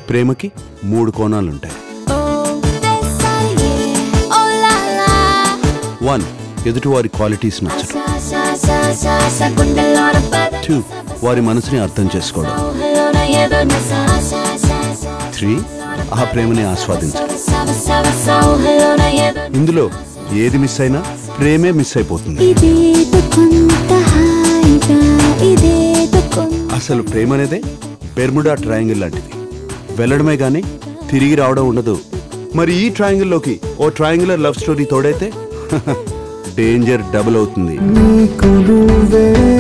ప్రేమకి మూడు కోణాలుంటాయి వన్ ఎదుటివారి క్వాలిటీస్ నచ్చడం టూ వారి మనసుని అర్థం చేసుకోవడం త్రీ ఆ ప్రేమని ఆస్వాదించడం ఇందులో ఏది మిస్ అయినా ప్రేమే మిస్ అయిపోతుంది ఇదేదో కొంత హాయిగా ఇదేదో కొంత అసలు ప్రేమ అనేదే బెర్ముడా ట్రయాంగిల్ లాంటిది వెళ్ళడమే గానీ తిరిగి రావడం ఉండదు మరి ఈ ట్రయాంగిల్లోకి ఓ ట్రయాంగులర్ లవ్ స్టోరీ తోడైతే డేంజర్ డబుల్ అవుతుంది నీకు నువ్వే